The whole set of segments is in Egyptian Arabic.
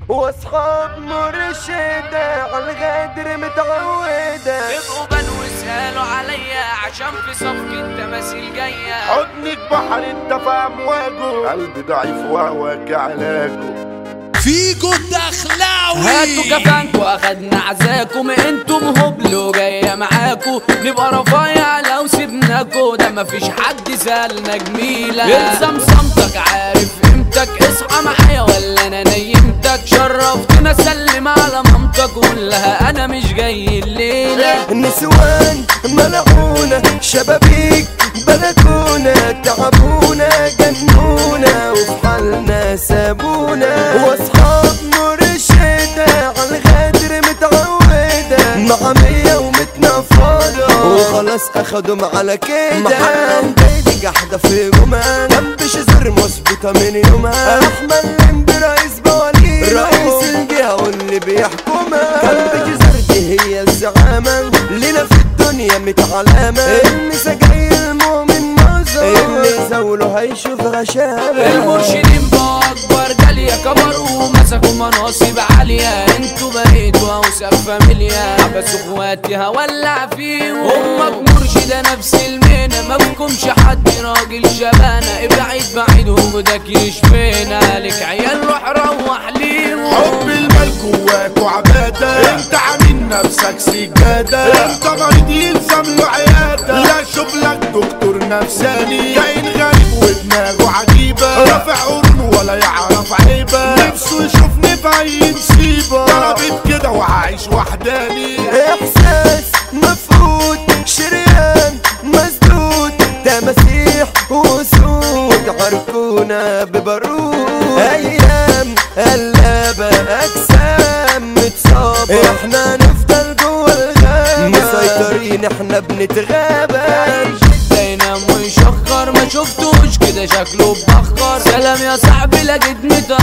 واصحاب مرشدة عالغدر متعودة يبقوا بنو اسألوا عليا عشان في صفقة تماثيل جاية حضنك بحر انت في امواجه قلبي ضعيف وهواك علاجه فيجو الدخلاوي هاتوا كفانكو اخدنا عزاكم انتم هبلوا جاية معاكو نبقى رفايع لو سيبناكو ده مفيش حد سالنا جميلة الزم صمتك عارف قيمتك اصحى معايا ولا انا نيمتك شرفتنا سلم على مامتك قول لها انا مش جاي الليلة النسوان ملعونة شبابيك بلكونة تعبونا جنونا وفي حالنا سابونا واصحاب مرشدة عالغدر متعودة مع مية ومتنفضة وخلاص اخدهم على كده محمد بيدي قاعدة في جمال جنبش زر مثبتة من يومها احمد لمبي رئيس بواليد رئيس الجهة واللي بيحكمها جنبش زر دي هي الزعامة لنا في الدنيا متعلمة النسا جاي المؤمن نظر اللي زوله هيشوف غشامة المرشدين بقى اكبر جالية كبروا ومسكوا مناصب عالية انتوا بقيتوا اوسخ فاميليا حبسوا اخواتي هولع فيهم امك مرشدة نفس المهنة ما بكمش حد راجل شبانة ابعد بعيد وجودك يشفينا لك عيال روح روح ليهم حب المال جواك وعبادة انت عامل نفسك سجادة انت مريض يلزم له عيادة لا شوف لك دكتور نفساني كائن غريب ودماغه عجيبة رافع قرون ولا يعرف عيبة نفسه يشوفني في اي مصيبة طلبت كده وعايش وحداني احساس مفقود شريان مسدود تماسيح وسود عركونا ببارود ايام قلابة اجسام متصابة احنا نفضل جوه الغابة مسيطرين احنا بنتغابى ينام ويشخر ما شفتوش كده شكله بخر سلام يا صاحبي لقيت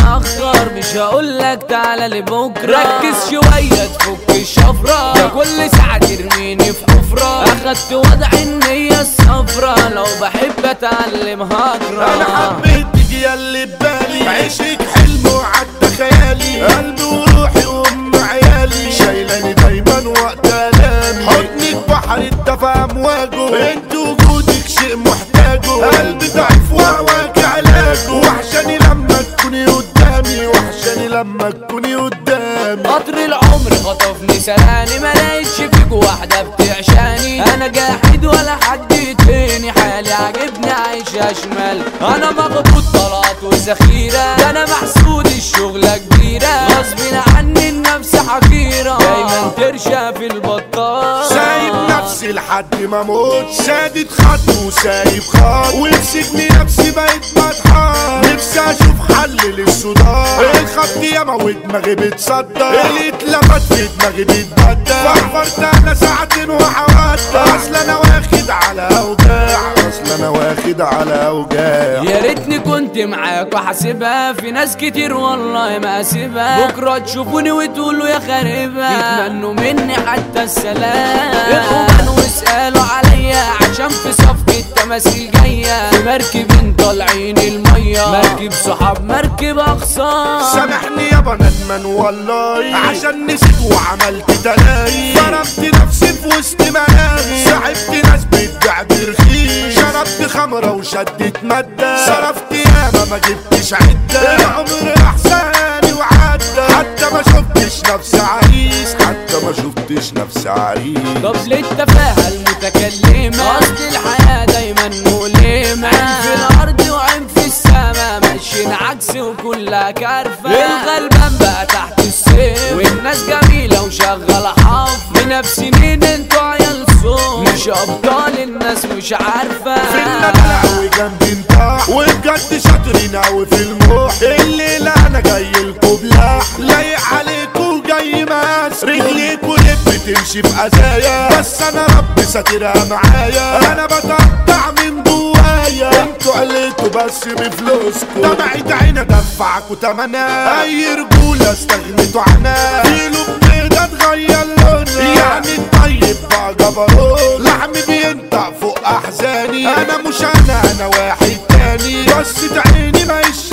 متأخر مش هقولك تعالى لبكرة ركز شوية تفك الشفرة ده كل ساعة ترميني في حفرة اخدت وضع النية الصفرة لو بحب اتعلم هجرة انا حبيتك يا اللي ببالي عيشك حلم وعدى خيالي قلبي وروحي وام عيالي شايلاني دايما وقت الامي حضنك بحر انت في امواجه انت وجودك شيء محتاجه قلبي ضعيف وهواك علاجه وحشاني لما تكوني قدامي وحشاني لما تكوني قدامي قطر العمر خطفني سراني ما لقيتش فيك واحدة بتعشاني انا جاحد ولا حد يتهني حالي عاجبني عايشة شمال انا مغبوط طلعت وذخيرة ده انا محسود الشغلة كبيرة غصب عني النفس حقيرة دايما ترشى في البطال سايب نفسي لحد ما اموت سادد خط وسايب خط وبسجن نفسي بقيت مضحك نفسي اشوف حل للصداع الخط ياما ودماغي بتصدع اللي اتلفت في دماغي بيتبدل فحفرت انا ساعتين وحوادت اصل انا واخد على اوجاع اصل انا واخد على اوجاع يا ريتني كنت معاك وحاسبها في ناس كتير والله ما اسيبها بكره تشوفوني وتقولوا يا خاربها يتمنوا مني حتى السلام ابقوا بنوا واسالوا عليا عشان في صفقة تماثيل جاية في مركب طالعين المية مركب صحاب مركب اخصام سامحني يابا ندمان والله عشان نسيت وعملت تلاقي ضربت نفسي في وسط ملاهي سحبت ناس بتبيع برخيص شربت خمرة وشدت مادة صرفت ياما ما جبتش عدة العمر احساني وعدى حتى ما شفتش نفسي عريس حتى ما شفتش نفسي عريس طب ليه التفاهة المتكلمة أصل الحياة دايما مؤلمة عين في الأرض وعين في السما ماشيين عكس وكلها كارفة الغلبان بقى تحت السيف والناس جميلة وشغالة حف بنفسين انتوا عيال صوم مش أبطال الناس مش عارفة في الندلع وجنبي انطاح وبجد شاطرين اوي في الموح الليلة انا جاي لكم بلاح لايق عليكم جاي ماس رجليكوا لب بتمشي في ازايا بس انا ربي ساترها معايا انا بتقطع من جوايا انتوا عليتوا بس بفلوسكوا دمعة عيني ادفعكوا تمنها اي رجولة استغنيتوا عنها كيلو بكده اتغير لونها يعني الطيب بقى جبروت لحمي بينطق فوق احزاني انا مش انا انا واحد تاني بس عيني ما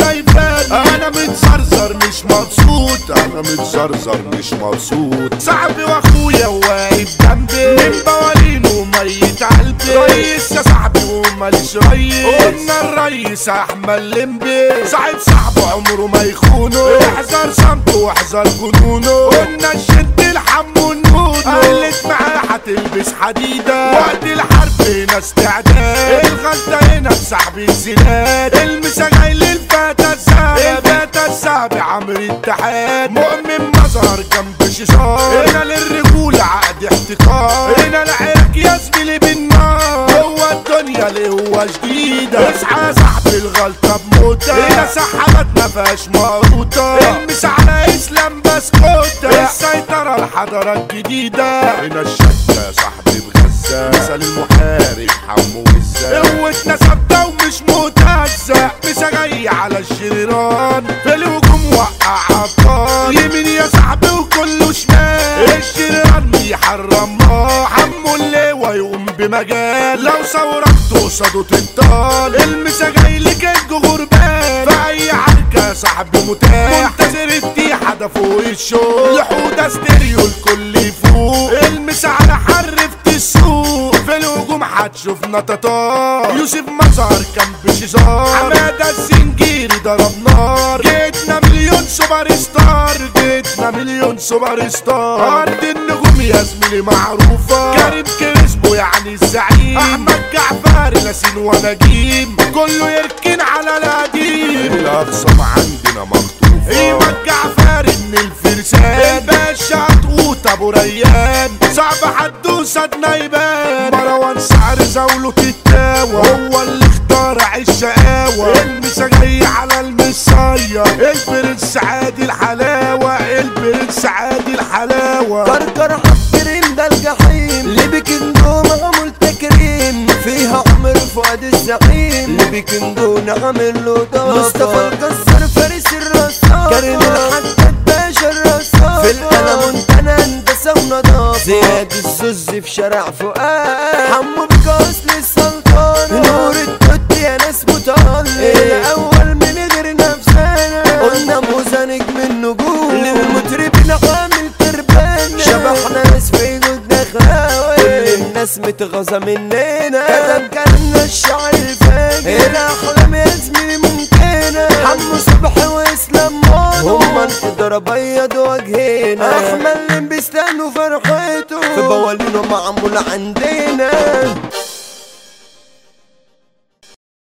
شايفاني انا متزرزر مش مبسوط انا متزرزر مش مبسوط صاحبي واخويا واقف جنبي من بوالينه ميت قلبي ريس يا صاحبي وماليش ريس قلنا الريس احمد لمبي صاحب صاحبه عمره ما يخونه احذر صمته واحذر جنونه قلنا الشد الحم والنونو قلت معاه هتلبس حديدة وقت الحرب هنا استعداد الغلطة هنا بسحب الزناد المسا جاي للفتى السابع الفتى السابع عمرو اتحاد مؤمن مظهر جنب شيشان هنا للرجولة عقد احتكار هنا العرق يا زميلي بالنار هو الدنيا اللي هو جديدة اصحى يا صاحبي الغلطة بموتة هنا سحبت ما فيهاش مروطة المس على اسلام بسكوتة السيطرة الحضارة الجديدة هنا الشدة يا صاحبي بغزة مثال المحارب حمو الزا قوتنا ثابتة ومش مهتزة مسا جاي على الشريران في الهجوم وقع عطار يمين يا صاحبي وكله شمال الشريران بيحرم نار حمو اللواء يقوم بمجال لو ثورت قصاده تنطال المسا جاي لك غربان في اي عركة يا صاحبي متاح منتظر التيحة ده فوق الشوق لحودة ستيريو الكل يفوق المسا على حرفت السوق في الهجوم هتشوفنا تتار يوسف مظهر كان بشيزار حمادة السنجيري ضرب نار جيتنا مليون سوبر ستار جيتنا مليون سوبر ستار ارض النجوم يا زميلي معروفة كريم كريسبو يعني الزعيم احمد جعفر لاسين ونجيم كله يركن على القديم الاقسام عندنا مخطوفة ايمن جعفر ابن الفرسان الباشا عطوط ابو ريان صعب حدوسة نايبان مروان سعر زاوله تتاوى هو اللي اخترع الشقاوة المسا جاي على المصاية البرنس عادي الحلاوة البرنس عادي الحلاوة كركر حفرين ده الجحيم لبكندو معمول تكريم فيها عمر فؤاد الزعيم لبكندو نعمل له ضافة مصطفى القصر فارس الرصاص كريم الحداد باشا الرصاص في القلم منتنى هندسة ونظافة زياد الزوز في شارع فؤاد حمو بكاس للسلطان نور التوت يا ناس مطلق الأول من غير نفسنا قلنا موزة نجم النجوم للمطربين عامل تربان شبحنا ناس في جود دخلاوي كل الناس متغاظة مننا كتب كلامنا الشعر الفاجر الأحلام يا زميلي ممكنة حمو صبحي وإسلام مانو هما نقدر أبيض وجهنا أحمد اللي بيستنوا فرحته في بوالينه معمول عندنا